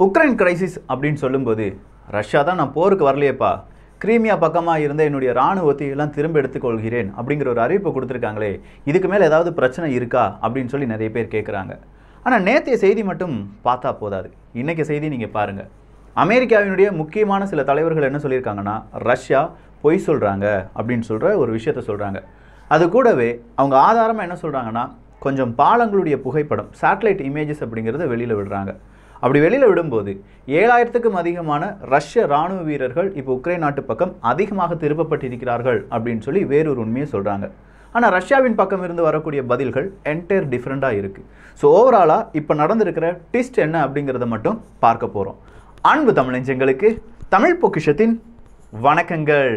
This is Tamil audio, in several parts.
உக்ரைன் கிரைசிஸ் அப்படின்னு சொல்லும்போது ரஷ்யா தான் நான் போருக்கு வரலையேப்பா கிரீமியா பக்கமாக இருந்த என்னுடைய இராணுவத்தை எல்லாம் திரும்ப எடுத்துக்கொள்கிறேன் அப்படிங்கிற ஒரு அறிவிப்பை கொடுத்துருக்காங்களே இதுக்கு மேலே ஏதாவது பிரச்சனை இருக்கா அப்படின்னு சொல்லி நிறைய பேர் கேட்குறாங்க ஆனால் நேற்றைய செய்தி மட்டும் பார்த்தா போதாது இன்றைக்கி செய்தி நீங்கள் பாருங்கள் அமெரிக்காவினுடைய முக்கியமான சில தலைவர்கள் என்ன சொல்லியிருக்காங்கன்னா ரஷ்யா பொய் சொல்கிறாங்க அப்படின்னு சொல்கிற ஒரு விஷயத்த சொல்கிறாங்க அது கூடவே அவங்க ஆதாரமாக என்ன சொல்கிறாங்கன்னா கொஞ்சம் பாலங்களுடைய புகைப்படம் சேட்டலைட் இமேஜஸ் அப்படிங்கிறத வெளியில் விடுறாங்க அப்படி வெளியில் விடும்போது ஏழாயிரத்துக்கும் அதிகமான ரஷ்ய ராணுவ வீரர்கள் இப்போ உக்ரைன் நாட்டு பக்கம் அதிகமாக திருப்பப்பட்டிருக்கிறார்கள் அப்படின்னு சொல்லி வேறொரு உண்மையை சொல்கிறாங்க ஆனால் ரஷ்யாவின் பக்கம் இருந்து வரக்கூடிய பதில்கள் என்டையர் டிஃப்ரெண்ட்டாக இருக்குது ஸோ ஓவராலாக இப்போ நடந்திருக்கிற ட்விஸ்ட் என்ன அப்படிங்கிறத மட்டும் பார்க்க போகிறோம் அன்பு தமிழஞ்சங்களுக்கு தமிழ் பொக்கிஷத்தின் வணக்கங்கள்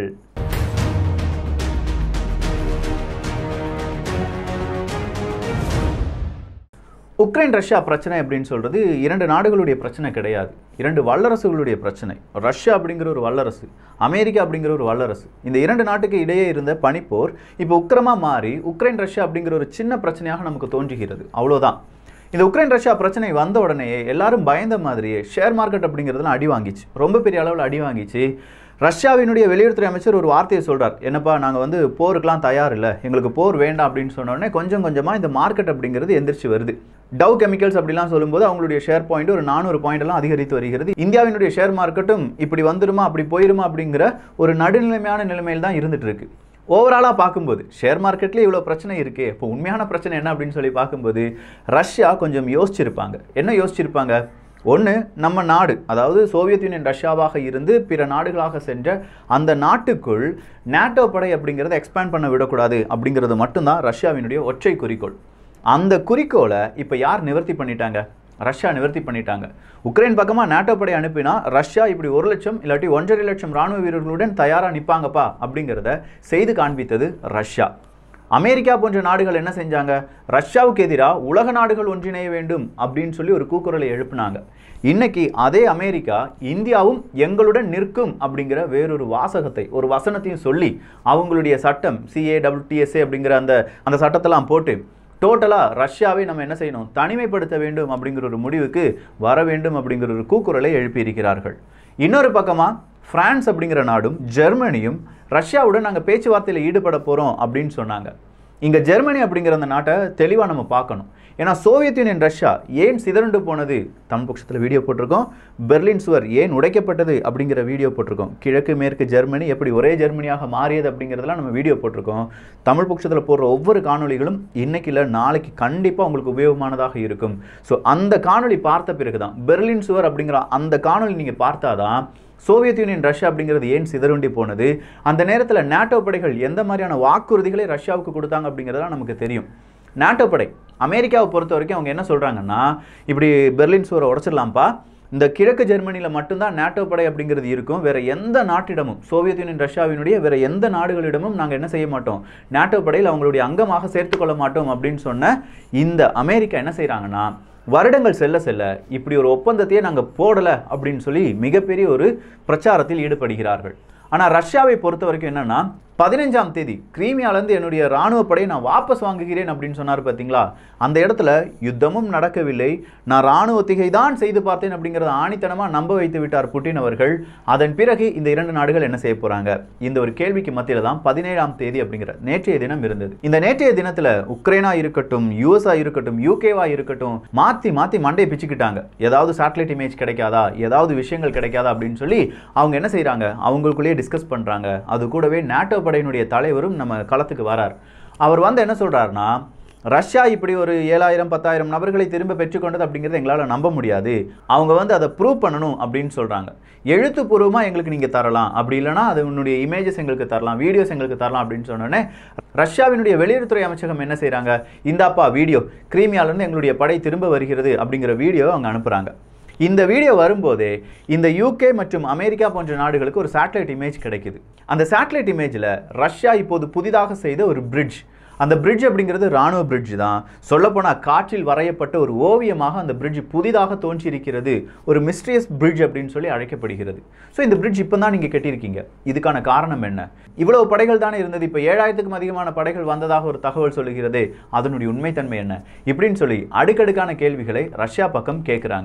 உக்ரைன் ரஷ்யா பிரச்சனை அப்படின்னு சொல்கிறது இரண்டு நாடுகளுடைய பிரச்சனை கிடையாது இரண்டு வல்லரசுகளுடைய பிரச்சனை ரஷ்யா அப்படிங்கிற ஒரு வல்லரசு அமெரிக்கா அப்படிங்கிற ஒரு வல்லரசு இந்த இரண்டு நாட்டுக்கு இடையே இருந்த பனிப்போர் இப்போ உக்கிரமாக மாறி உக்ரைன் ரஷ்யா அப்படிங்கிற ஒரு சின்ன பிரச்சனையாக நமக்கு தோன்றுகிறது அவ்வளோதான் இந்த உக்ரைன் ரஷ்யா பிரச்சனை வந்த உடனே எல்லாரும் பயந்த மாதிரியே ஷேர் மார்க்கெட் அப்படிங்கிறதுலாம் அடி வாங்கிச்சு ரொம்ப பெரிய அளவில் அடி வாங்கிச்சு ரஷ்யாவினுடைய வெளியுறவுத்துறை அமைச்சர் ஒரு வார்த்தையை சொல்றார் என்னப்பா நாங்கள் வந்து போருக்கெலாம் தயார் இல்லை எங்களுக்கு போர் வேண்டாம் அப்படின்னு சொன்ன உடனே கொஞ்சம் கொஞ்சமாக இந்த மார்க்கெட் அப்படிங்கிறது எந்திரிச்சு வருது டவ் கெமிக்கல்ஸ் அப்படிலாம் சொல்லும்போது அவங்களுடைய ஷேர் பாயிண்ட் ஒரு நானூறு பாயிண்ட் எல்லாம் அதிகரித்து வருகிறது இந்தியாவினுடைய ஷேர் மார்க்கெட்டும் இப்படி வந்துருமா அப்படி போயிருமா அப்படிங்கிற ஒரு நடுநிலைமையான நிலைமையில் தான் இருந்துட்டு இருக்கு ஓவராலாக பார்க்கும்போது ஷேர் மார்க்கெட்லேயே இவ்வளோ பிரச்சனை இருக்கே இப்போ உண்மையான பிரச்சனை என்ன அப்படின்னு சொல்லி பார்க்கும்போது ரஷ்யா கொஞ்சம் யோசிச்சிருப்பாங்க என்ன யோசிச்சிருப்பாங்க ஒன்று நம்ம நாடு அதாவது சோவியத் யூனியன் ரஷ்யாவாக இருந்து பிற நாடுகளாக சென்ற அந்த நாட்டுக்குள் நேட்டோ படை அப்படிங்கிறத எக்ஸ்பேண்ட் பண்ண விடக்கூடாது அப்படிங்கிறது மட்டும்தான் ரஷ்யாவினுடைய ஒற்றை குறிக்கோள் அந்த குறிக்கோளை இப்போ யார் நிவர்த்தி பண்ணிட்டாங்க ரஷ்யா நிவர்த்தி பண்ணிட்டாங்க உக்ரைன் பக்கமாக நேட்டோ படை அனுப்பினா ரஷ்யா இப்படி ஒரு லட்சம் இல்லாட்டி ஒன்றரை லட்சம் ராணுவ வீரர்களுடன் தயாராக நிற்பாங்கப்பா அப்படிங்கிறத செய்து காண்பித்தது ரஷ்யா அமெரிக்கா போன்ற நாடுகள் என்ன செஞ்சாங்க ரஷ்யாவுக்கு எதிராக உலக நாடுகள் ஒன்றிணைய வேண்டும் அப்படின்னு சொல்லி ஒரு கூக்குரலை எழுப்பினாங்க இன்னைக்கு அதே அமெரிக்கா இந்தியாவும் எங்களுடன் நிற்கும் அப்படிங்கிற வேறொரு வாசகத்தை ஒரு வசனத்தையும் சொல்லி அவங்களுடைய சட்டம் சிஏ டபிள்யூடிஎஸ்ஏ அப்படிங்கிற அந்த அந்த சட்டத்தெல்லாம் போட்டு டோட்டலாக ரஷ்யாவை நம்ம என்ன செய்யணும் தனிமைப்படுத்த வேண்டும் அப்படிங்கிற ஒரு முடிவுக்கு வர வேண்டும் அப்படிங்கிற ஒரு கூக்குரலை எழுப்பியிருக்கிறார்கள் இன்னொரு பக்கமாக பிரான்ஸ் அப்படிங்கிற நாடும் ஜெர்மனியும் ரஷ்யாவுடன் நாங்கள் பேச்சுவார்த்தையில் ஈடுபட போகிறோம் அப்படின்னு சொன்னாங்க இங்கே ஜெர்மனி அப்படிங்கிற அந்த நாட்டை தெளிவாக நம்ம பார்க்கணும் ஏன்னா சோவியத் யூனியன் ரஷ்யா ஏன் சிதறண்டு போனது தமிழ் பட்சத்தில் வீடியோ போட்டிருக்கோம் பெர்லின் சுவர் ஏன் உடைக்கப்பட்டது அப்படிங்கிற வீடியோ போட்டிருக்கோம் கிழக்கு மேற்கு ஜெர்மனி எப்படி ஒரே ஜெர்மனியாக மாறியது அப்படிங்கிறதெல்லாம் நம்ம வீடியோ போட்டிருக்கோம் தமிழ் பட்சத்தில் போடுற ஒவ்வொரு காணொலிகளும் இன்னைக்கு இல்லை நாளைக்கு கண்டிப்பாக உங்களுக்கு உபயோகமானதாக இருக்கும் ஸோ அந்த காணொலி பார்த்த பிறகு தான் பெர்லின் சுவர் அப்படிங்கிற அந்த காணொலி நீங்கள் பார்த்தாதான் சோவியத் யூனியன் ரஷ்யா அப்படிங்கிறது ஏன் சிதறுண்டி போனது அந்த நேரத்தில் நேட்டோ படைகள் எந்த மாதிரியான வாக்குறுதிகளை ரஷ்யாவுக்கு கொடுத்தாங்க அப்படிங்கிறதெல்லாம் நமக்கு தெரியும் நேட்டோ படை அமெரிக்காவை பொறுத்த வரைக்கும் அவங்க என்ன சொல்கிறாங்கன்னா இப்படி பெர்லின் சுவரை உடச்சிடலாம்ப்பா இந்த கிழக்கு ஜெர்மனியில் மட்டும்தான் நேட்டோ படை அப்படிங்கிறது இருக்கும் வேற எந்த நாட்டிடமும் சோவியத் யூனியன் ரஷ்யாவினுடைய வேற எந்த நாடுகளிடமும் நாங்கள் என்ன செய்ய மாட்டோம் நேட்டோ படையில் அவங்களுடைய அங்கமாக சேர்த்துக்கொள்ள மாட்டோம் அப்படின்னு சொன்ன இந்த அமெரிக்கா என்ன செய்கிறாங்கன்னா வருடங்கள் செல்ல செல்ல இப்படி ஒரு ஒப்பந்தத்தையே நாங்கள் போடலை அப்படின்னு சொல்லி மிகப்பெரிய ஒரு பிரச்சாரத்தில் ஈடுபடுகிறார்கள் ஆனால் ரஷ்யாவை பொறுத்த வரைக்கும் என்னன்னா பதினஞ்சாம் தேதி கிரீமியாலேருந்து என்னுடைய இராணுவ படையை நான் வாபஸ் வாங்குகிறேன் அப்படின்னு சொன்னார் பார்த்தீங்களா அந்த இடத்துல யுத்தமும் நடக்கவில்லை நான் இராணுவ திகை தான் செய்து பார்த்தேன் அப்படிங்கிறத ஆணித்தனமாக நம்ப வைத்து விட்டார் புட்டின் அவர்கள் அதன் பிறகு இந்த இரண்டு நாடுகள் என்ன செய்ய போகிறாங்க இந்த ஒரு கேள்விக்கு மத்தியில் தான் பதினேழாம் தேதி அப்படிங்கிற நேற்றைய தினம் இருந்தது இந்த நேற்றைய தினத்தில் உக்ரைனா இருக்கட்டும் யூஎஸ்ஆ இருக்கட்டும் யூகேவா இருக்கட்டும் மாற்றி மாற்றி மண்டையை பிச்சுக்கிட்டாங்க ஏதாவது சேட்டலைட் இமேஜ் கிடைக்காதா ஏதாவது விஷயங்கள் கிடைக்காதா அப்படின்னு சொல்லி அவங்க என்ன செய்கிறாங்க அவங்களுக்குள்ளேயே டிஸ்கஸ் பண்ணுறாங்க அது கூடவே நேட்டோ படையினுடைய தலைவரும் நம்ம களத்துக்கு வரார் அவர் வந்து என்ன சொல்றாருன்னா ரஷ்யா இப்படி ஒரு ஏழாயிரம் பத்தாயிரம் நபர்களை திரும்ப பெற்றுக்கொண்டது அப்படிங்கிறத எங்களால் நம்ப முடியாது அவங்க வந்து அதை ப்ரூவ் பண்ணணும் அப்படின்னு சொல்கிறாங்க எழுத்துப்பூர்வமாக எங்களுக்கு நீங்கள் தரலாம் அப்படி இல்லைனா அது உன்னுடைய இமேஜஸ் எங்களுக்கு தரலாம் வீடியோஸ் எங்களுக்கு தரலாம் அப்படின்னு சொன்னோன்னே ரஷ்யாவினுடைய வெளியுறவுத்துறை அமைச்சகம் என்ன செய்கிறாங்க இந்தாப்பா வீடியோ கிரீமியாலேருந்து எங்களுடைய படை திரும்ப வருகிறது அப்படிங்கிற வீடியோ அவங்க அனுப்புகிறாங்க இந்த வீடியோ வரும்போதே இந்த யூகே மற்றும் அமெரிக்கா போன்ற நாடுகளுக்கு ஒரு சேட்டலைட் இமேஜ் கிடைக்குது அந்த சேட்டலைட் இமேஜில் ரஷ்யா இப்போது புதிதாக செய்த ஒரு பிரிட்ஜ் அந்த பிரிட்ஜ் அப்படிங்கிறது ராணுவ பிரிட்ஜ் தான் சொல்லப்போனால் காற்றில் வரையப்பட்ட ஒரு ஓவியமாக அந்த பிரிட்ஜ் புதிதாக தோன்றியிருக்கிறது ஒரு மிஸ்ட்ரியஸ் பிரிட்ஜ் அப்படின்னு சொல்லி அழைக்கப்படுகிறது ஸோ இந்த பிரிட்ஜ் இப்போ தான் நீங்கள் கட்டியிருக்கீங்க இதுக்கான காரணம் என்ன இவ்வளவு படைகள் தானே இருந்தது இப்போ ஏழாயிரத்துக்கும் அதிகமான படைகள் வந்ததாக ஒரு தகவல் சொல்லுகிறது அதனுடைய உண்மைத்தன்மை என்ன இப்படின்னு சொல்லி அடுக்கடுக்கான கேள்விகளை ரஷ்யா பக்கம் கேட்குறாங்க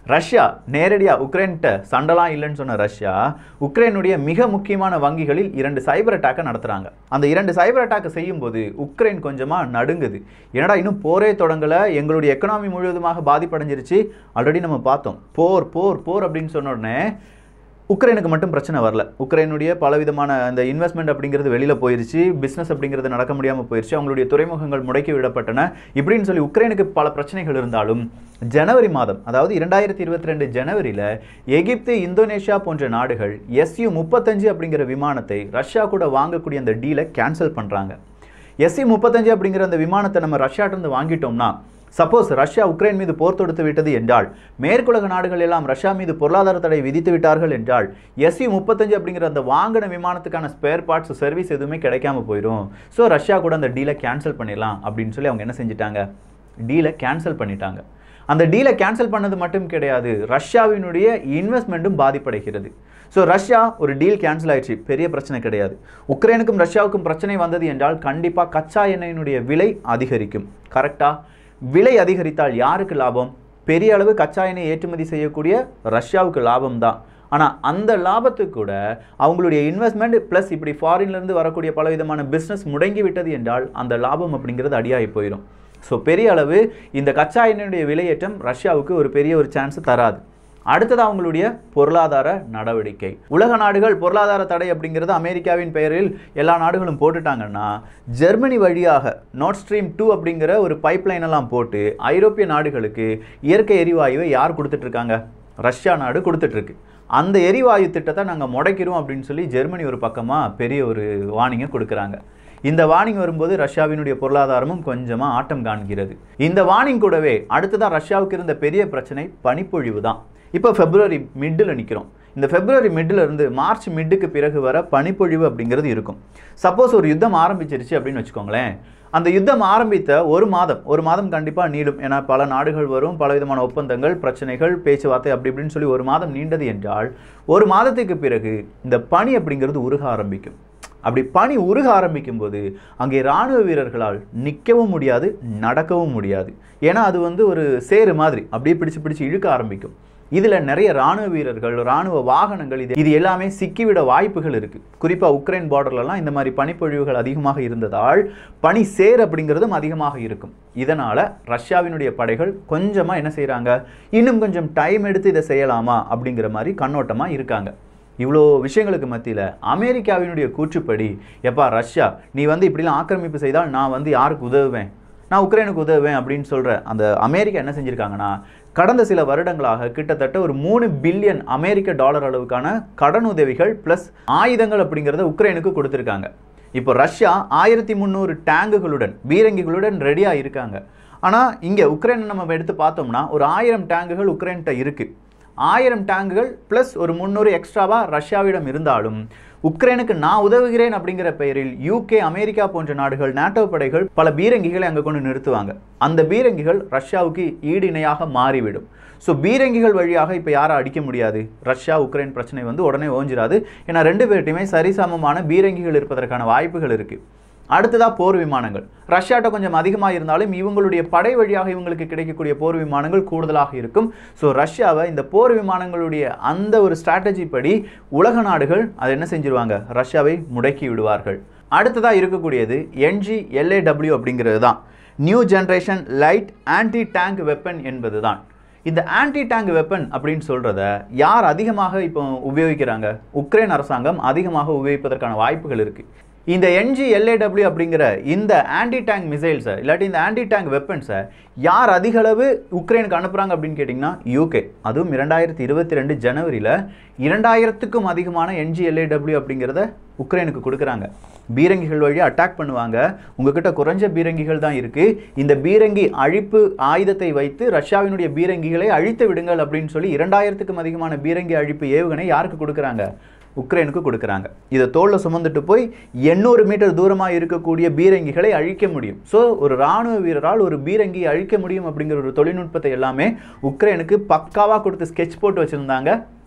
ரஷ்யா நேரடியாக உக்ரைன்கிட்ட சண்டைலாம் இல்லைன்னு சொன்ன ரஷ்யா உக்ரைனுடைய மிக முக்கியமான வங்கிகளில் இரண்டு சைபர் அட்டாக்கை நடத்துகிறாங்க அந்த இரண்டு சைபர் அட்டாக்கை செய்யும்போது உக்ரைன் கொஞ்சமாக நடுங்குது என்னடா இன்னும் போரே தொடங்கலை எங்களுடைய எக்கனாமி முழுவதுமாக பாதிப்படைஞ்சிருச்சு ஆல்ரெடி நம்ம பார்த்தோம் போர் போர் போர் அப்படின்னு சொன்ன உடனே உக்ரைனுக்கு மட்டும் பிரச்சனை வரல உக்ரைனுடைய பலவிதமான அந்த இன்வெஸ்ட்மெண்ட் அப்படிங்கிறது வெளியில் போயிருச்சு பிஸ்னஸ் அப்படிங்கிறது நடக்க முடியாமல் போயிருச்சு அவங்களுடைய துறைமுகங்கள் முடக்கி விடப்பட்டன இப்படின்னு சொல்லி உக்ரைனுக்கு பல பிரச்சனைகள் இருந்தாலும் ஜனவரி மாதம் அதாவது இரண்டாயிரத்தி இருபத்தி ரெண்டு ஜனவரியில் எகிப்து இந்தோனேஷியா போன்ற நாடுகள் எஸ்யூ முப்பத்தஞ்சு அப்படிங்கிற விமானத்தை ரஷ்யா கூட வாங்கக்கூடிய அந்த டீலை கேன்சல் பண்ணுறாங்க எஸ்சி முப்பத்தஞ்சு அப்படிங்கிற அந்த விமானத்தை நம்ம ரஷ்யாட்டிருந்து வாங்கிட்டோம்னா சப்போஸ் ரஷ்யா உக்ரைன் மீது போர் தொடுத்து விட்டது என்றால் மேற்குலக நாடுகள் எல்லாம் ரஷ்யா மீது பொருளாதார தடை விதித்து விட்டார்கள் என்றால் எஸ்சி முப்பத்தஞ்சு அப்படிங்கிற அந்த வாங்கின விமானத்துக்கான ஸ்பேர் பார்ட்ஸ் சர்வீஸ் எதுவுமே கிடைக்காம போயிடும் ஸோ ரஷ்யா கூட அந்த டீலை கேன்சல் பண்ணிடலாம் அப்படின்னு சொல்லி அவங்க என்ன செஞ்சிட்டாங்க டீலை கேன்சல் பண்ணிட்டாங்க அந்த டீலை கேன்சல் பண்ணது மட்டும் கிடையாது ரஷ்யாவினுடைய இன்வெஸ்ட்மெண்ட்டும் பாதிப்படைகிறது ஸோ ரஷ்யா ஒரு டீல் கேன்சல் ஆயிடுச்சு பெரிய பிரச்சனை கிடையாது உக்ரைனுக்கும் ரஷ்யாவுக்கும் பிரச்சனை வந்தது என்றால் கண்டிப்பாக கச்சா எண்ணெயினுடைய விலை அதிகரிக்கும் கரெக்டாக விலை அதிகரித்தால் யாருக்கு லாபம் பெரிய அளவு கச்சா எண்ணெய் ஏற்றுமதி செய்யக்கூடிய ரஷ்யாவுக்கு லாபம் தான் ஆனால் அந்த லாபத்துக்கு கூட அவங்களுடைய இன்வெஸ்ட்மெண்ட் ப்ளஸ் இப்படி ஃபாரின்லேருந்து வரக்கூடிய பல விதமான பிஸ்னஸ் முடங்கி விட்டது என்றால் அந்த லாபம் அப்படிங்கிறது அடியாகி போயிடும் ஸோ பெரிய அளவு இந்த கச்சா எண்ணெயுடைய விலையேற்றம் ரஷ்யாவுக்கு ஒரு பெரிய ஒரு சான்ஸ் தராது அடுத்தது அவங்களுடைய பொருளாதார நடவடிக்கை உலக நாடுகள் பொருளாதார தடை அப்படிங்கிறது அமெரிக்காவின் பெயரில் எல்லா நாடுகளும் போட்டுட்டாங்கன்னா ஜெர்மனி வழியாக நார்ட் ஸ்ட்ரீம் டூ அப்படிங்கிற ஒரு பைப்லைன் எல்லாம் போட்டு ஐரோப்பிய நாடுகளுக்கு இயற்கை எரிவாயுவை யார் கொடுத்துட்ருக்காங்க ரஷ்யா நாடு கொடுத்துட்ருக்கு அந்த எரிவாயு திட்டத்தை நாங்கள் முடைக்கிறோம் அப்படின்னு சொல்லி ஜெர்மனி ஒரு பக்கமாக பெரிய ஒரு வார்னிங்கை கொடுக்குறாங்க இந்த வார்னிங் வரும்போது ரஷ்யாவினுடைய பொருளாதாரமும் கொஞ்சமாக ஆட்டம் காண்கிறது இந்த வார்னிங் கூடவே அடுத்ததான் ரஷ்யாவுக்கு இருந்த பெரிய பிரச்சனை பனிப்பொழிவு தான் இப்போ பிப்ரவரி மிட்டில் நிற்கிறோம் இந்த பிப்ரவரி மிட்டில் இருந்து மார்ச் மிட்டுக்கு பிறகு வர பனிப்பொழிவு அப்படிங்கிறது இருக்கும் சப்போஸ் ஒரு யுத்தம் ஆரம்பிச்சிருச்சு அப்படின்னு வச்சுக்கோங்களேன் அந்த யுத்தம் ஆரம்பித்த ஒரு மாதம் ஒரு மாதம் கண்டிப்பாக நீளும் ஏன்னா பல நாடுகள் வரும் பல விதமான ஒப்பந்தங்கள் பிரச்சனைகள் பேச்சுவார்த்தை அப்படி இப்படின்னு சொல்லி ஒரு மாதம் நீண்டது என்றால் ஒரு மாதத்துக்கு பிறகு இந்த பனி அப்படிங்கிறது உருக ஆரம்பிக்கும் அப்படி பனி உருக ஆரம்பிக்கும் போது அங்கே இராணுவ வீரர்களால் நிற்கவும் முடியாது நடக்கவும் முடியாது ஏன்னா அது வந்து ஒரு சேறு மாதிரி அப்படியே பிடிச்சு பிடிச்சு இழுக்க ஆரம்பிக்கும் இதில் நிறைய ராணுவ வீரர்கள் ராணுவ வாகனங்கள் இது இது எல்லாமே சிக்கிவிட வாய்ப்புகள் இருக்குது குறிப்பாக உக்ரைன் பார்டர்லலாம் இந்த மாதிரி பனிப்பொழிவுகள் அதிகமாக இருந்ததால் பனி சேர் அப்படிங்கிறதும் அதிகமாக இருக்கும் இதனால் ரஷ்யாவினுடைய படைகள் கொஞ்சமாக என்ன செய்கிறாங்க இன்னும் கொஞ்சம் டைம் எடுத்து இதை செய்யலாமா அப்படிங்கிற மாதிரி கண்ணோட்டமாக இருக்காங்க இவ்வளோ விஷயங்களுக்கு மத்தியில் அமெரிக்காவினுடைய கூற்றுப்படி எப்பா ரஷ்யா நீ வந்து இப்படிலாம் ஆக்கிரமிப்பு செய்தால் நான் வந்து யாருக்கு உதவுவேன் நான் உக்ரைனுக்கு உதவுவேன் அப்படின்னு சொல்கிற அந்த அமெரிக்கா என்ன செஞ்சுருக்காங்கன்னா கடந்த சில வருடங்களாக கிட்டத்தட்ட ஒரு மூணு பில்லியன் அமெரிக்க டாலர் அளவுக்கான கடன் உதவிகள் ப்ளஸ் ஆயுதங்கள் அப்படிங்கிறத உக்ரைனுக்கு கொடுத்துருக்காங்க இப்போ ரஷ்யா ஆயிரத்தி முந்நூறு டேங்குகளுடன் பீரங்கிகளுடன் ரெடியாக இருக்காங்க ஆனால் இங்கே உக்ரைன் நம்ம எடுத்து பார்த்தோம்னா ஒரு ஆயிரம் டேங்குகள் உக்ரைன்கிட்ட இருக்குது ஆயிரம் டேங்குகள் ப்ளஸ் ஒரு முந்நூறு எக்ஸ்ட்ராவாக ரஷ்யாவிடம் இருந்தாலும் உக்ரைனுக்கு நான் உதவுகிறேன் அப்படிங்கிற பெயரில் யூகே அமெரிக்கா போன்ற நாடுகள் நாட்டோ படைகள் பல பீரங்கிகளை அங்கே கொண்டு நிறுத்துவாங்க அந்த பீரங்கிகள் ரஷ்யாவுக்கு ஈடு இணையாக மாறிவிடும் ஸோ பீரங்கிகள் வழியாக இப்போ யாரை அடிக்க முடியாது ரஷ்யா உக்ரைன் பிரச்சனை வந்து உடனே ஓஞ்சிராது ஏன்னா ரெண்டு பேர்ட்டையுமே சரிசமமான பீரங்கிகள் இருப்பதற்கான வாய்ப்புகள் இருக்குது அடுத்ததாக போர் விமானங்கள் ரஷ்யாட்ட கொஞ்சம் அதிகமாக இருந்தாலும் இவங்களுடைய படை வழியாக இவங்களுக்கு கிடைக்கக்கூடிய போர் விமானங்கள் கூடுதலாக இருக்கும் ஸோ ரஷ்யாவை இந்த போர் விமானங்களுடைய அந்த ஒரு ஸ்ட்ராட்டஜி படி உலக நாடுகள் அதை என்ன செஞ்சிருவாங்க ரஷ்யாவை முடக்கி விடுவார்கள் அடுத்ததாக இருக்கக்கூடியது என்ஜி எல்ஏடபிள்யூ அப்படிங்கிறது தான் new generation light anti tank weapon என்பது தான் இந்த ஆன்டி டேங்க் வெப்பன் அப்படின்னு சொல்கிறத யார் அதிகமாக இப்போ உபயோகிக்கிறாங்க உக்ரைன் அரசாங்கம் அதிகமாக உபயோகிப்பதற்கான வாய்ப்புகள் இருக்குது இந்த என்ஜி எல்ஏடபிள்யூ அப்படிங்கிற இந்த ஆன்டி டேங்க் மிசைல்ஸை இல்லாட்டி இந்த ஆன்டி டேங்க் வெப்பன்ஸை யார் அதிக அளவு உக்ரைனுக்கு அனுப்புகிறாங்க அப்படின்னு கேட்டிங்கன்னா யூகே அதுவும் இரண்டாயிரத்தி இருபத்தி ரெண்டு ஜனவரியில் இரண்டாயிரத்துக்கும் அதிகமான என்ஜி எல்ஏடபிள்யூ அப்படிங்கிறத உக்ரைனுக்கு கொடுக்குறாங்க பீரங்கிகள் வழியாக அட்டாக் பண்ணுவாங்க உங்ககிட்ட குறைஞ்ச பீரங்கிகள் தான் இருக்குது இந்த பீரங்கி அழிப்பு ஆயுதத்தை வைத்து ரஷ்யாவினுடைய பீரங்கிகளை அழித்து விடுங்கள் அப்படின்னு சொல்லி இரண்டாயிரத்துக்கும் அதிகமான பீரங்கி அழிப்பு ஏவுகணை யாருக்கு கொடுக்குறாங்க உக்ரைனுக்கு கொடுக்குறாங்க இதை தோளில் சுமந்துட்டு போய் எண்ணூறு மீட்டர் தூரமாக இருக்கக்கூடிய பீரங்கிகளை அழிக்க முடியும் ஸோ ஒரு இராணுவ வீரரால் ஒரு பீரங்கி அழிக்க முடியும் அப்படிங்கிற ஒரு தொழில்நுட்பத்தை எல்லாமே உக்ரைனுக்கு பக்காவாக கொடுத்து ஸ்கெட்ச் போட்டு வச்சுருந்தாங்க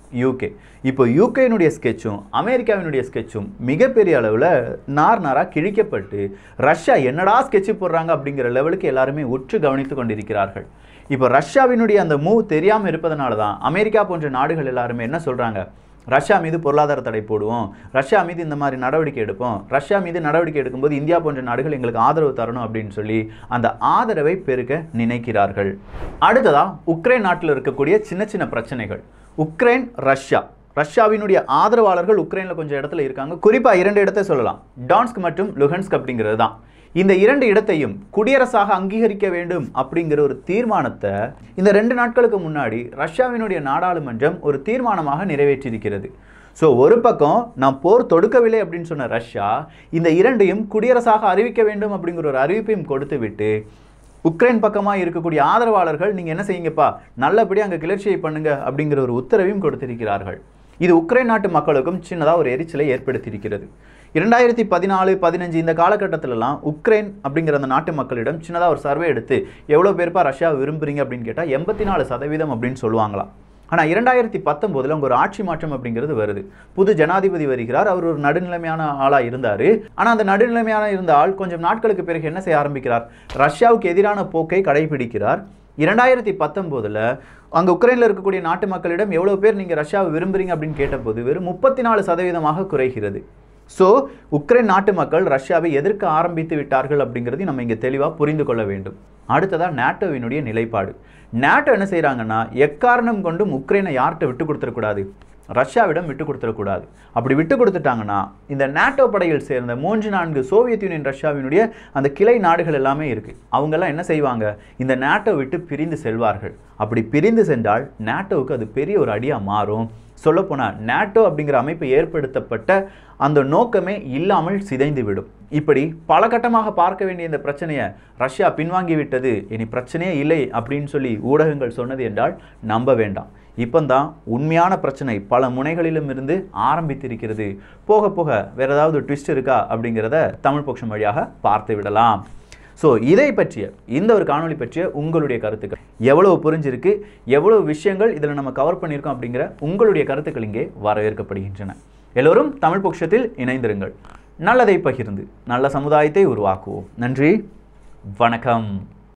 யூகே இப்போ யூகேனுடைய ஸ்கெட்சும் அமெரிக்காவினுடைய ஸ்கெட்சும் மிகப்பெரிய அளவில் நார் நாராக கிழிக்கப்பட்டு ரஷ்யா என்னடா ஸ்கெட்சு போடுறாங்க அப்படிங்கிற லெவலுக்கு எல்லாருமே உற்று கவனித்து கொண்டிருக்கிறார்கள் இப்போ ரஷ்யாவினுடைய அந்த மூவ் தெரியாமல் இருப்பதனால தான் அமெரிக்கா போன்ற நாடுகள் எல்லாருமே என்ன சொல்கிறாங்க ரஷ்யா மீது பொருளாதார தடை போடுவோம் ரஷ்யா மீது இந்த மாதிரி நடவடிக்கை எடுப்போம் ரஷ்யா மீது நடவடிக்கை எடுக்கும்போது இந்தியா போன்ற நாடுகள் எங்களுக்கு ஆதரவு தரணும் அப்படின்னு சொல்லி அந்த ஆதரவை பெருக்க நினைக்கிறார்கள் அடுத்ததா உக்ரைன் நாட்டில் இருக்கக்கூடிய சின்ன சின்ன பிரச்சனைகள் உக்ரைன் ரஷ்யா ரஷ்யாவினுடைய ஆதரவாளர்கள் உக்ரைனில் கொஞ்சம் இடத்துல இருக்காங்க குறிப்பாக இரண்டு இடத்தை சொல்லலாம் டான்ஸ்க் மற்றும் லுஹன்ஸ்க் அப்படிங்கிறது தான் இந்த இரண்டு இடத்தையும் குடியரசாக அங்கீகரிக்க வேண்டும் அப்படிங்கிற ஒரு தீர்மானத்தை இந்த ரெண்டு நாட்களுக்கு முன்னாடி ரஷ்யாவினுடைய நாடாளுமன்றம் ஒரு தீர்மானமாக நிறைவேற்றியிருக்கிறது ஸோ ஒரு பக்கம் நான் போர் தொடுக்கவில்லை அப்படின்னு சொன்ன ரஷ்யா இந்த இரண்டையும் குடியரசாக அறிவிக்க வேண்டும் அப்படிங்கிற ஒரு அறிவிப்பையும் கொடுத்து விட்டு உக்ரைன் பக்கமாக இருக்கக்கூடிய ஆதரவாளர்கள் நீங்கள் என்ன செய்யுங்கப்பா நல்லபடியாக அங்கே கிளர்ச்சியை பண்ணுங்க அப்படிங்கிற ஒரு உத்தரவையும் கொடுத்திருக்கிறார்கள் இது உக்ரைன் நாட்டு மக்களுக்கும் சின்னதாக ஒரு எரிச்சலை ஏற்படுத்தியிருக்கிறது இரண்டாயிரத்தி பதினாலு பதினஞ்சு இந்த காலகட்டத்திலலாம் உக்ரைன் அப்படிங்கிற அந்த நாட்டு மக்களிடம் சின்னதாக ஒரு சர்வே எடுத்து எவ்வளோ பேர்ப்பா ரஷ்யா விரும்புறீங்க அப்படின்னு கேட்டால் எண்பத்தி நாலு சதவீதம் அப்படின்னு சொல்லுவாங்களாம் ஆனால் இரண்டாயிரத்தி பத்தொம்போதில் அங்கே ஒரு ஆட்சி மாற்றம் அப்படிங்கிறது வருது புது ஜனாதிபதி வருகிறார் அவர் ஒரு நடுநிலைமையான ஆளாக இருந்தார் ஆனால் அந்த நடுநிலைமையான இருந்த ஆள் கொஞ்சம் நாட்களுக்கு பிறகு என்ன செய்ய ஆரம்பிக்கிறார் ரஷ்யாவுக்கு எதிரான போக்கை கடைபிடிக்கிறார் இரண்டாயிரத்தி பத்தொம்போதில் அங்கே உக்ரைனில் இருக்கக்கூடிய நாட்டு மக்களிடம் எவ்வளோ பேர் நீங்கள் ரஷ்யாவை விரும்புறீங்க அப்படின்னு கேட்டபோது வெறும் முப்பத்தி நாலு சதவீதமாக குறைகிறது ஸோ உக்ரைன் நாட்டு மக்கள் ரஷ்யாவை எதிர்க்க ஆரம்பித்து விட்டார்கள் அப்படிங்கிறது நம்ம இங்கே தெளிவாக புரிந்து கொள்ள வேண்டும் அடுத்ததாக நாட்டோவினுடைய நிலைப்பாடு நாட்டோ என்ன செய்கிறாங்கன்னா எக்காரணம் கொண்டும் உக்ரைனை யார்கிட்ட விட்டு கொடுத்துடக்கூடாது ரஷ்யாவிடம் விட்டு கொடுத்துடக்கூடாது அப்படி விட்டு கொடுத்துட்டாங்கன்னா இந்த நாட்டோ படையில் சேர்ந்த மூன்று நான்கு சோவியத் யூனியன் ரஷ்யாவினுடைய அந்த கிளை நாடுகள் எல்லாமே இருக்குது அவங்கெல்லாம் என்ன செய்வாங்க இந்த நாட்டோ விட்டு பிரிந்து செல்வார்கள் அப்படி பிரிந்து சென்றால் நாட்டோவுக்கு அது பெரிய ஒரு அடியாக மாறும் சொல்லப்போனால் நாட்டோ அப்படிங்கிற அமைப்பு ஏற்படுத்தப்பட்ட அந்த நோக்கமே இல்லாமல் சிதைந்து விடும் இப்படி பல கட்டமாக பார்க்க வேண்டிய இந்த பிரச்சனையை ரஷ்யா பின்வாங்கி விட்டது இனி பிரச்சனையே இல்லை அப்படின்னு சொல்லி ஊடகங்கள் சொன்னது என்றால் நம்ப வேண்டாம் இப்போந்தான் உண்மையான பிரச்சனை பல முனைகளிலும் இருந்து ஆரம்பித்திருக்கிறது போக போக வேற ஏதாவது ட்விஸ்ட் இருக்கா அப்படிங்கிறத தமிழ் பட்சம் வழியாக பார்த்து விடலாம் ஸோ இதை பற்றிய இந்த ஒரு காணொளி பற்றிய உங்களுடைய கருத்துக்கள் எவ்வளவு புரிஞ்சிருக்கு எவ்வளவு விஷயங்கள் இதில் நம்ம கவர் பண்ணியிருக்கோம் அப்படிங்கிற உங்களுடைய கருத்துக்கள் இங்கே வரவேற்கப்படுகின்றன எல்லோரும் தமிழ் பட்சத்தில் இணைந்திருங்கள் நல்லதை பகிர்ந்து நல்ல சமுதாயத்தை உருவாக்குவோம் நன்றி வணக்கம்